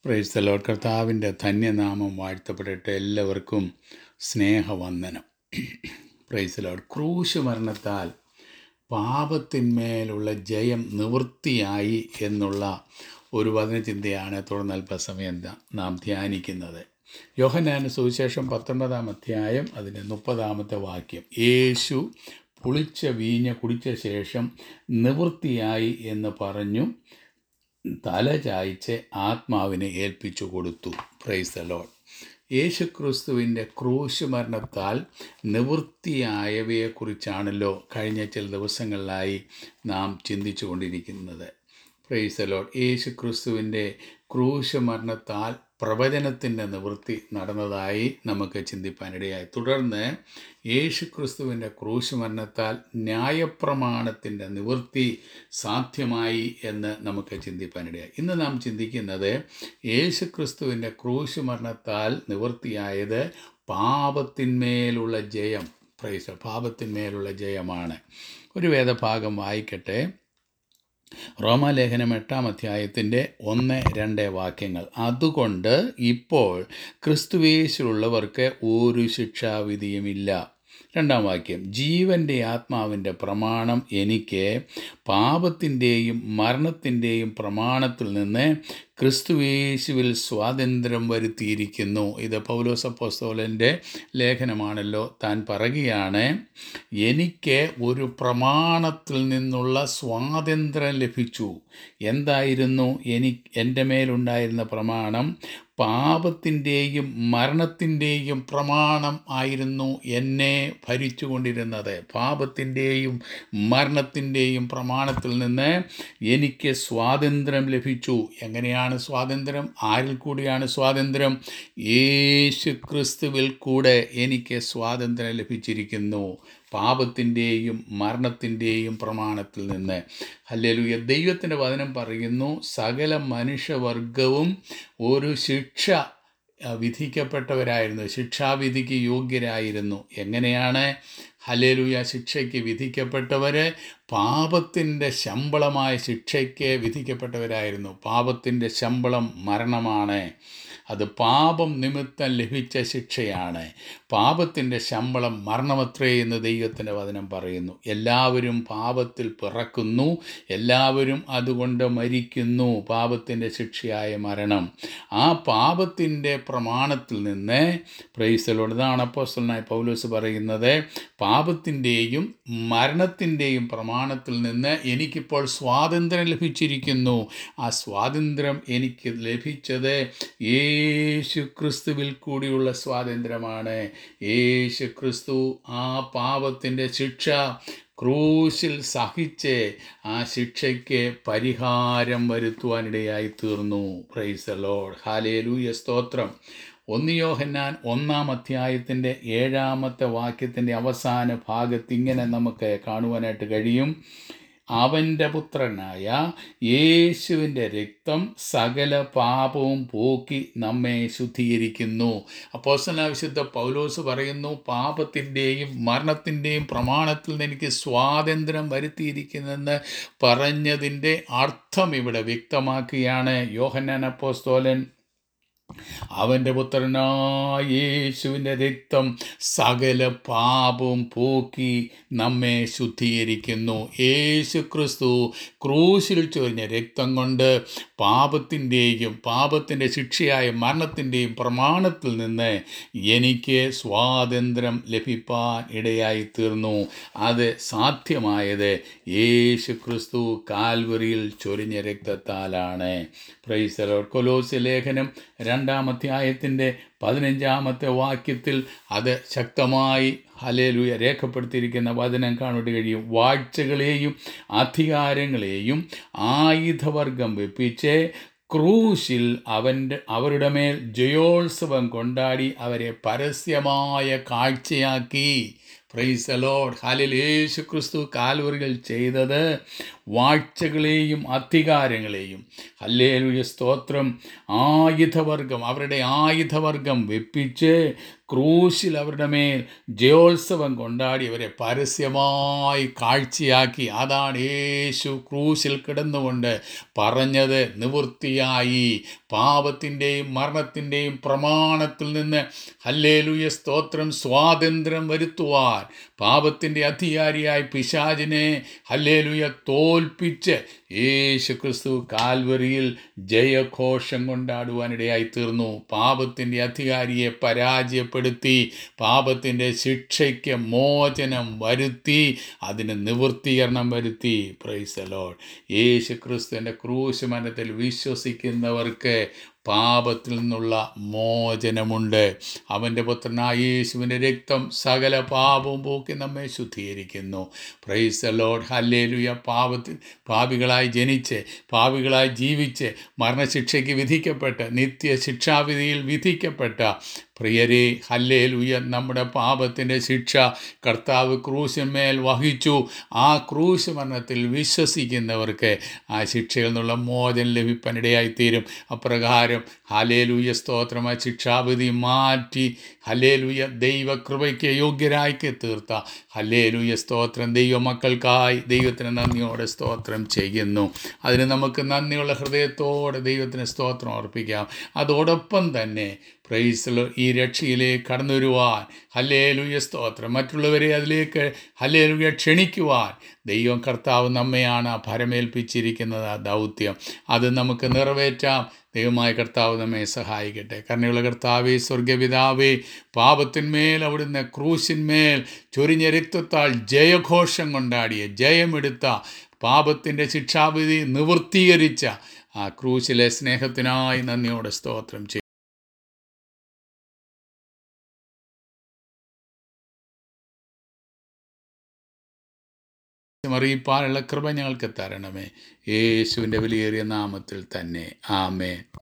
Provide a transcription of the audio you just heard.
praise the Lord കർത്താവിൻ്റെ ധന്യനാമം വാഴ്ത്തപ്പെടട്ടെ എല്ലാവർക്കും സ്നേഹവന്ദനം പ്രൈസ് ദ ലോർഡ് ക്രൂശ് മരണത്താൽ പാപത്തിന്മേലുള്ള ജയം നിവൃത്തിയായി എന്നുള്ള ഒരു വചനചിന്തയാണ് തുടർന്ന് അല്പസമയം ന- നാം ധ്യാനിക്കുന്നത് യോഹനാന് സുവിശേഷം പത്തൊன்பതാം അധ്യായം അതിൻ്റെ മുപ്പതാമത്തെ വാക്യം യേശു പുളിച്ച വീഞ്ഞ കുടിച്ച ശേഷം നിവൃത്തിയായി എന്ന് പറഞ്ഞു തല ചായ്ച്ച് ആത്മാവിനെ ഏൽപ്പിച്ചു കൊടുത്തു പ്രൈസ് ദ ലോഡ് യേശുക്രിസ്തുവിൻ്റെ ക്രൂശ് മരണത്താൽ നിവൃത്തിയായവയെക്കുറിച്ചാണല്ലോ കഴിഞ്ഞ ചില ദിവസങ്ങളിലായി നാം ചിന്തിച്ചു കൊണ്ടിരിക്കുന്നത് പ്രൈസ് ദ ലോഡ് യേശുക്രിസ്തുവിൻ്റെ ക്രൂശ് മരണത്താൽ പ്രവചനത്തിൻ്റെ നിവൃത്തി നടന്നതായി നമുക്ക് ചിന്തിപ്പാനിടയായി തുടർന്ന് യേശുക്രിസ്തുവിൻ്റെ ക്രൂശ് മരണത്താൽ ന്യായപ്രമാണത്തിൻ്റെ നിവൃത്തി സാധ്യമായി എന്ന് നമുക്ക് ചിന്തിപ്പാനിടയായി ഇന്ന് നാം ചിന്തിക്കുന്നത് യേശുക്രിസ്തുവിൻ്റെ ക്രൂശ് മരണത്താൽ നിവൃത്തിയായത് പാപത്തിന്മേലുള്ള ജയം പ്രൈസ് പാപത്തിന്മേലുള്ള ജയമാണ് ഒരു വേദഭാഗം വായിക്കട്ടെ റോമാലേഖനം എട്ടാം അധ്യായത്തിൻ്റെ ഒന്ന് രണ്ട് വാക്യങ്ങൾ അതുകൊണ്ട് ഇപ്പോൾ ക്രിസ്തുവേശുള്ളവർക്ക് ഒരു ശിക്ഷാവിധിയുമില്ല രണ്ടാം വാക്യം ജീവൻ്റെ ആത്മാവിൻ്റെ പ്രമാണം എനിക്ക് പാപത്തിൻ്റെയും മരണത്തിൻ്റെയും പ്രമാണത്തിൽ നിന്ന് ക്രിസ്തുവേശുവിൽ സ്വാതന്ത്ര്യം വരുത്തിയിരിക്കുന്നു ഇത് പൗലോസ് അപ്പോസ്തോലൻ്റെ ലേഖനമാണല്ലോ താൻ പറയുകയാണ് എനിക്ക് ഒരു പ്രമാണത്തിൽ നിന്നുള്ള സ്വാതന്ത്ര്യം ലഭിച്ചു എന്തായിരുന്നു എനിക്ക് എൻ്റെ മേലുണ്ടായിരുന്ന പ്രമാണം പാപത്തിൻ്റെയും മരണത്തിൻ്റെയും പ്രമാണം ആയിരുന്നു എന്നെ ഭരിച്ചുകൊണ്ടിരുന്നത് പാപത്തിൻ്റെയും മരണത്തിൻ്റെയും പ്രമാണത്തിൽ നിന്ന് എനിക്ക് സ്വാതന്ത്ര്യം ലഭിച്ചു എങ്ങനെയാണ് സ്വാതന്ത്ര്യം ആരിൽ കൂടിയാണ് സ്വാതന്ത്ര്യം യേശു ക്രിസ്തുവിൽ കൂടെ എനിക്ക് സ്വാതന്ത്ര്യം ലഭിച്ചിരിക്കുന്നു പാപത്തിൻ്റെയും മരണത്തിൻ്റെയും പ്രമാണത്തിൽ നിന്ന് ഹല്ലേലൂയ ദൈവത്തിൻ്റെ വചനം പറയുന്നു സകല മനുഷ്യവർഗവും ഒരു ശിക്ഷ ആ, വിധിക്കപ്പെട്ടവരായിരുന്നു ശിക്ഷാവിധിക്ക് യോഗ്യരായിരുന്നു എങ്ങനെയാണ് ഹലേലുയ ശിക്ഷയ്ക്ക് വിധിക്കപ്പെട്ടവർ പാപത്തിൻ്റെ ശമ്പളമായ ശിക്ഷയ്ക്ക് വിധിക്കപ്പെട്ടവരായിരുന്നു പാപത്തിൻ്റെ ശമ്പളം മരണമാണ് അത് പാപം നിമിത്തം ലഭിച്ച ശിക്ഷയാണ് പാപത്തിൻ്റെ ശമ്പളം മരണമത്രേ എന്ന് ദൈവത്തിൻ്റെ വചനം പറയുന്നു എല്ലാവരും പാപത്തിൽ പിറക്കുന്നു എല്ലാവരും അതുകൊണ്ട് മരിക്കുന്നു പാപത്തിൻ്റെ ശിക്ഷയായ മരണം ആ പാപത്തിൻ്റെ പ്രമാണത്തിൽ നിന്ന് പ്രൈസലോട് ഇതാണ് അപ്പോസ്റ്റലനായ പൗലോസ് പറയുന്നത് പാപത്തിൻ്റെയും മരണത്തിൻ്റെയും പ്രമാണത്തിൽ നിന്ന് എനിക്കിപ്പോൾ സ്വാതന്ത്ര്യം ലഭിച്ചിരിക്കുന്നു ആ സ്വാതന്ത്ര്യം എനിക്ക് ലഭിച്ചത് യേശു ക്രിസ്തുവിൽ കൂടിയുള്ള സ്വാതന്ത്ര്യമാണ് യേശു ക്രിസ്തു ആ പാപത്തിൻ്റെ ശിക്ഷ ക്രൂശിൽ സഹിച്ച് ആ ശിക്ഷയ്ക്ക് പരിഹാരം വരുത്തുവാനിടയായി തീർന്നു പ്രൈസ് ലോഡ് ഹാലേലൂയ സ്തോത്രം ഒന്നിയോഹന്നാൻ ഒന്നാം അധ്യായത്തിൻ്റെ ഏഴാമത്തെ വാക്യത്തിൻ്റെ അവസാന ഭാഗത്ത് ഇങ്ങനെ നമുക്ക് കാണുവാനായിട്ട് കഴിയും അവൻ്റെ പുത്രനായ യേശുവിൻ്റെ രക്തം സകല പാപവും പോക്കി നമ്മെ ശുദ്ധീകരിക്കുന്നു അപ്പോസ്തലനായ വിശുദ്ധ പൗലോസ് പറയുന്നു പാപത്തിൻ്റെയും മരണത്തിൻ്റെയും പ്രമാണത്തിൽ നിന്ന് എനിക്ക് സ്വാതന്ത്ര്യം വരുത്തിയിരിക്കുന്നെന്ന് പറഞ്ഞതിൻ്റെ അർത്ഥം ഇവിടെ വ്യക്തമാക്കുകയാണ് യോഹന്നാൻ അപ്പോസ്തോലൻ അവൻ്റെ പുത്രനായ യേശുവിൻ്റെ രക്തം സകല പാപവും പോക്കി നമ്മെ ശുദ്ധീകരിക്കുന്നു യേശു ക്രിസ്തു ക്രൂശിൽ ചൊരിഞ്ഞ രക്തം കൊണ്ട് പാപത്തിൻ്റെയും പാപത്തിൻ്റെ ശിക്ഷയായ മരണത്തിൻ്റെയും പ്രമാണത്തിൽ നിന്ന് എനിക്ക് സ്വാതന്ത്ര്യം ലഭിപ്പാൻ ഇടയായി തീർന്നു അത് സാധ്യമായത് യേശു ക്രിസ്തു കാൽവറിയിൽ ചൊരിഞ്ഞ രക്തത്താലാണ് പ്രൈസലോ കൊലോസ് ലേഖനം രണ്ടാം അധ്യായത്തിൻ്റെ പതിനഞ്ചാമത്തെ വാക്യത്തിൽ അത് ശക്തമായി ഹലേലുയ രേഖപ്പെടുത്തിയിരിക്കുന്ന വചനം കാണുവാൻ കഴിയും വാഴ്ചകളെയും അധികാരങ്ങളെയും ആയുധവർഗം വെപ്പിച്ച് ക്രൂശിൽ അവൻ്റെ അവരുടെ മേൽ ജയോത്സവം കൊണ്ടാടി അവരെ പരസ്യമായ കാഴ്ചയാക്കി പ്രൈസ് ലോഡ് ഹാലിൽ യേശു ക്രിസ്തു കാൽവറികൾ ചെയ്തത് വാഴ്ചകളെയും അധികാരങ്ങളെയും ഹല്ലേലൂയ സ്തോത്രം ആയുധവർഗം അവരുടെ ആയുധവർഗം വെപ്പിച്ച് ക്രൂശിൽ അവരുടെ മേൽ ജയോത്സവം കൊണ്ടാടി അവരെ പരസ്യമായി കാഴ്ചയാക്കി അതാണ് യേശു ക്രൂശിൽ കിടന്നുകൊണ്ട് പറഞ്ഞത് നിവൃത്തിയായി പാപത്തിൻ്റെയും മരണത്തിൻ്റെയും പ്രമാണത്തിൽ നിന്ന് ഹല്ലേലൂയ സ്തോത്രം സ്വാതന്ത്ര്യം വരുത്തുവാൻ പാപത്തിൻ്റെ അധികാരിയായി പിശാചിനെ ഹല്ലേലൂയ തോൽപ്പിച്ച് യേശു ക്രിസ്തു കാൽവറിയിൽ ജയഘോഷം കൊണ്ടാടുവാനിടയായി തീർന്നു പാപത്തിൻ്റെ അധികാരിയെ പരാജയപ്പെടുത്തി പാപത്തിൻ്റെ ശിക്ഷയ്ക്ക് മോചനം വരുത്തി അതിന് നിവൃത്തീകരണം വരുത്തി പ്രൈസ് ലോഡ് യേശു ക്രിസ്തുവിൻ്റെ ക്രൂശ് മനത്തിൽ വിശ്വസിക്കുന്നവർക്ക് പാപത്തിൽ നിന്നുള്ള മോചനമുണ്ട് അവൻ്റെ പുത്രനായ യേശുവിൻ്റെ രക്തം സകല പാപവും പോക്കി നമ്മെ ശുദ്ധീകരിക്കുന്നു പ്രൈസ് ലോഡ് ഹല്ലേലുയ പാപത്തിൽ പാപികളായി ജനിച്ച് പാപികളായി ജീവിച്ച് മരണശിക്ഷയ്ക്ക് വിധിക്കപ്പെട്ട് നിത്യ ശിക്ഷാവിധിയിൽ വിധിക്കപ്പെട്ട പ്രിയരെ ഹല്ലേലുയ നമ്മുടെ പാപത്തിൻ്റെ ശിക്ഷ കർത്താവ് ക്രൂശിന്മേൽ വഹിച്ചു ആ ക്രൂശ് മരണത്തിൽ വിശ്വസിക്കുന്നവർക്ക് ആ ശിക്ഷയിൽ നിന്നുള്ള മോചനം ലഭിക്കാനിടയായിത്തീരും അപ്രകാരം ഹലേലൂയ സ്തോത്രമായ ശിക്ഷാവിധി മാറ്റി ഹലേലൂയ ദൈവകൃപയ്ക്ക് യോഗ്യരായിക്ക് തീർത്ത ഹലേലൂയ സ്തോത്രം ദൈവമക്കൾക്കായി ദൈവത്തിന് നന്ദിയോടെ സ്തോത്രം ചെയ്യുന്നു അതിന് നമുക്ക് നന്ദിയുള്ള ഹൃദയത്തോടെ ദൈവത്തിന് സ്തോത്രം അർപ്പിക്കാം അതോടൊപ്പം തന്നെ പ്രൈസിൽ ഈ രക്ഷയിലേക്ക് കടന്നു വരുവാൻ ഹല്ലേലൂയ സ്തോത്രം മറ്റുള്ളവരെ അതിലേക്ക് ഹല്ലേലൂയ ക്ഷണിക്കുവാൻ ദൈവം കർത്താവ് നമ്മെയാണ് ഭരമേൽപ്പിച്ചിരിക്കുന്നത് ആ ദൗത്യം അത് നമുക്ക് നിറവേറ്റാം ദൈവമായ കർത്താവ് നമ്മെ സഹായിക്കട്ടെ കരുണയുള്ള കർത്താവേ സ്വർഗപിതാവേ പാപത്തിന്മേൽ അവിടുന്ന് ക്രൂശിന്മേൽ ചൊരിഞ്ഞ രക്തത്താൽ ജയഘോഷം കൊണ്ടാടിയ ജയമെടുത്ത പാപത്തിൻ്റെ ശിക്ഷാവിധി നിവൃത്തീകരിച്ച ആ ക്രൂശിലെ സ്നേഹത്തിനായി നന്ദിയോടെ സ്തോത്രം ചെയ്യും അറിയിപ്പാനുള്ള കൃപ ഞങ്ങൾക്ക് തരണമേ യേശുവിൻ്റെ വിലയേറിയ നാമത്തിൽ തന്നെ ആമേ